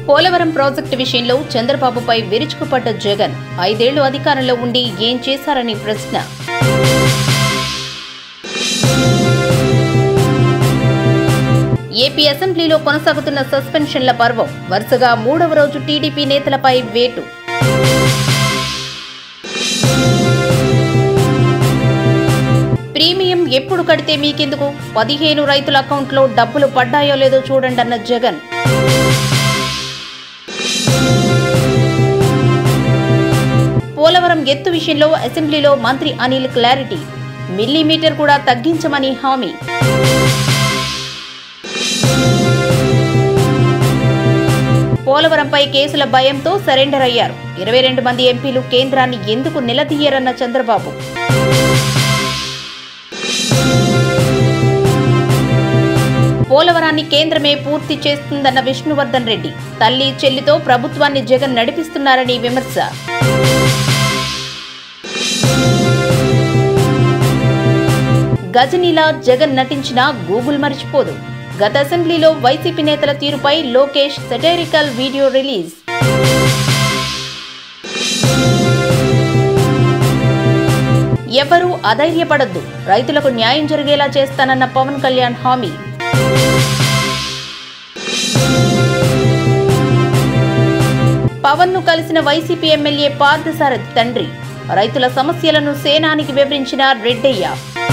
Polavaram project విషయంలో చంద్రబాబుపై విరుచుకుపడ్డ జగన్ ఐదేళ్లు అధికారంలో ఉండి ఏం చేశారని ప్రశ్న ఏపీ అసెంబ్లీలో కొనసాగుతున్న సస్పెన్షన్ల పర్వం వరుసగా మూడవ రోజు టీడీపీ నేతలపై వేటు ప్రీమియం ఎప్పుడు కడితే మీకెందుకు పదిహేను రైతుల అకౌంట్లో డబ్బులు పడ్డాయో లేదో చూడండన్న జగన్ పోలవరం ఎత్తు విషయంలో అసెంబ్లీలో మంత్రి అనిల్ క్లారిటీ మిల్లీమీటర్ కూడా తగ్గించమని హామీ పోలవరంపై కేసుల భయంతో సరెండర్ అయ్యారు ఇరవై రెండు మంది ఎంపీలు కేంద్రాన్ని ఎందుకు నిలదీయరన్న చంద్రబాబు పోలవరాన్ని కేంద్రమే పూర్తి చేస్తుందన్న విష్ణువర్ధన్ రెడ్డి తల్లి చెల్లితో ప్రభుత్వాన్ని జగన్ నడిపిస్తున్నారని విమర్శ గజనీలా జగన్ నటించిన గూగుల్ మర్చిపోదు గత అసెంబ్లీలో వైసీపీ నేతల తీరుపై లోకేష్ సెటైరికల్ వీడియో రిలీజ్ ఎవరూ అధైర్యపడద్దు రైతులకు న్యాయం జరిగేలా చేస్తానన్న పవన్ కళ్యాణ్ హామీ పవన్ ను కలిసిన వైసీపీ ఎమ్మెల్యే పార్థసారథి తండ్రి రైతుల సమస్యలను సేనానికి వివరించిన రెడ్డయ్య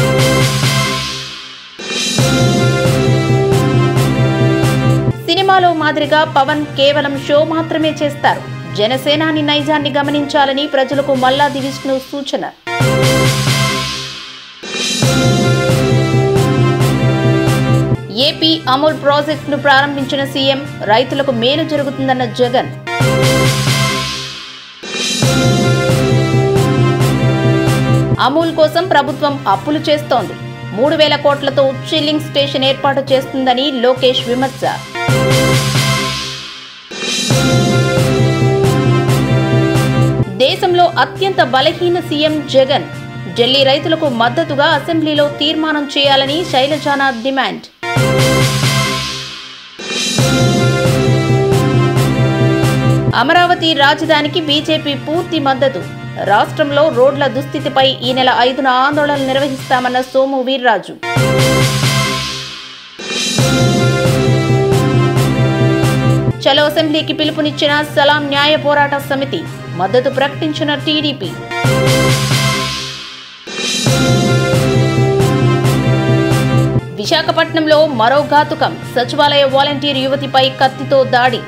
సినిమాలో మాదిరిగా పవన్ కేవలం షో మాత్రమే చేస్తారు జనసేనాని నైజాన్ని గమనించాలని ప్రజలకు మల్లాది విష్ణు సూచన ఏపీ అమూల్ ప్రాజెక్టును ప్రారంభించిన సీఎం రైతులకు మేలు జరుగుతుందన్న జగన్ అమూల్ కోసం ప్రభుత్వం అప్పులు చేస్తోంది మూడు వేల కోట్లతో చిల్లింగ్ స్టేషన్ ఏర్పాటు చేస్తుందని లోకేష్ విమర్శ దేశంలో అత్యంత బలహీన సీఎం జగన్ ఢిల్లీ రైతులకు మద్దతుగా అసెంబ్లీలో తీర్మానం చేయాలని శైలజానాథ్ డిమాండ్ అమరావతి రాజధానికి బీజేపీ పూర్తి మద్దతు రాష్ట్రంలో రోడ్ల దుస్థితిపై ఈ నెల ఐదున ఆందోళన నిర్వహిస్తామన్న సోము వీర్రాజు చలో అసెంబ్లీకి పిలుపునిచ్చిన సలాం న్యాయ పోరాట సమితి మద్దతు ప్రకటించిన టీడీపీ విశాఖపట్నంలో మరో ఘాతుకం సచివాలయ వాలంటీర్ యువతిపై కత్తితో దాడి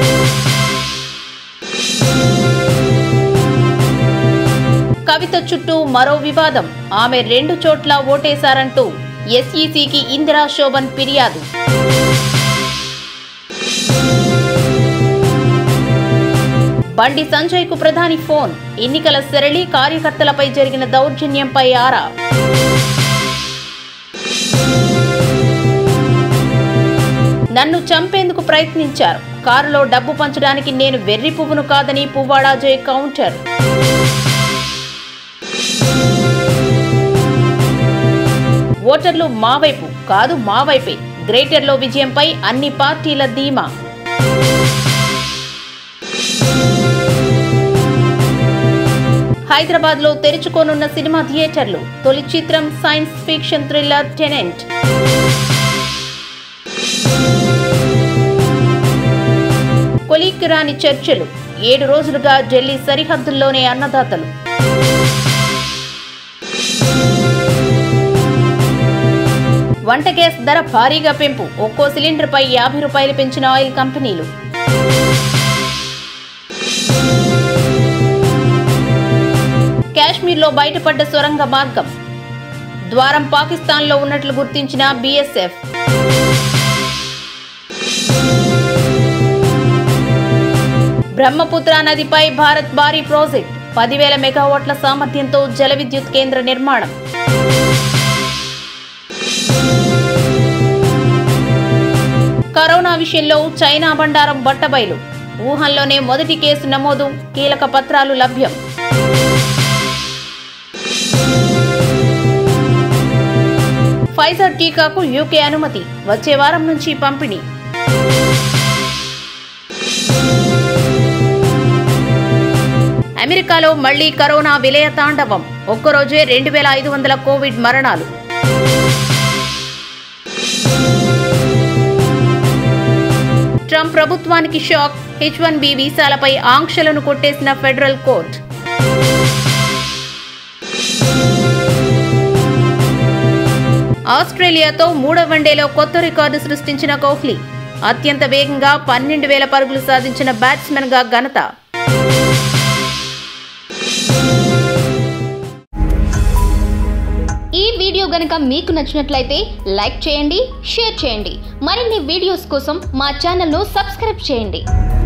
కవిత చుట్టూ మరో వివాదం ఆమె రెండు చోట్ల ఓటేశారంటూ ఎస్ఈసికి ఇందిరా శోభన్ ఫిర్యాదు బండి సంజయ్ కు ప్రధాని ఫోన్ ఎన్నికల సరళి కార్యకర్తలపై జరిగిన దౌర్జన్యంపై ఆరా నన్ను చంపేందుకు ప్రయత్నించారు కారులో డబ్బు పంచడానికి నేను వెర్రి పువ్వును కాదని పువ్వాడా జయ్ కౌంటర్ ఓటర్లు మా వైపు కాదు మా వైపే గ్రేటర్లో విజయంపై అన్ని పార్టీల ధీమా హైదరాబాద్ లో తెరుచుకోనున్న సినిమా థియేటర్లు తొలి చిత్రం సైన్స్ ఫిక్షన్ థ్రిల్లర్ టెనెంట్ కొలీక్ రాని చర్చలు ఏడు రోజులుగా ఢిల్లీ సరిహద్దుల్లోనే అన్నదాతలు వంట గ్యాస్ ధర భారీగా పెంపు ఒక్కో సిలిండర్పై యాభై రూపాయలు పెంచిన ఆయిల్ కంపెనీలు కాశ్మీర్లో బయటపడ్డ సొరంగ మార్గం ద్వారం పాకిస్తాన్లో ఉన్నట్లు గుర్తించిన బీఎస్ఎఫ్ బ్రహ్మపుత్ర నదిపై భారత్ భారీ ప్రాజెక్ట్ పదివేల మెగావాట్ల సామర్థ్యంతో జల విద్యుత్ కేంద్ర నిర్మాణం కరోనా విషయంలో చైనా బండారం బట్టబయలు వుహాన్లోనే మొదటి కేసు నమోదు కీలక పత్రాలు లభ్యం ఫైజర్ టీకాకు యూకే అనుమతి వచ్చే వారం నుంచి పంపిణీ అమెరికాలో మళ్లీ కరోనా విలయ తాండవం ఒక్కరోజే రెండు వేల ఐదు వందల కోవిడ్ మరణాలు ట్రంప్ ప్రభుత్వానికి షాక్ హెచ్ వన్ బి వీసాలపై ఆంక్షలను కొట్టేసిన ఫెడరల్ కోర్టు ఆస్ట్రేలియాతో మూడో వన్డేలో కొత్త రికార్డు సృష్టించిన కోహ్లీ అత్యంత వేగంగా పన్నెండు వేల పరుగులు సాధించిన బ్యాట్స్మెన్గా ఘనత ఈ వీడియో గనుక మీకు నచ్చినట్లయితే లైక్ చేయండి షేర్ చేయండి మరిన్ని వీడియోస్ కోసం మా ఛానల్ను సబ్స్క్రైబ్ చేయండి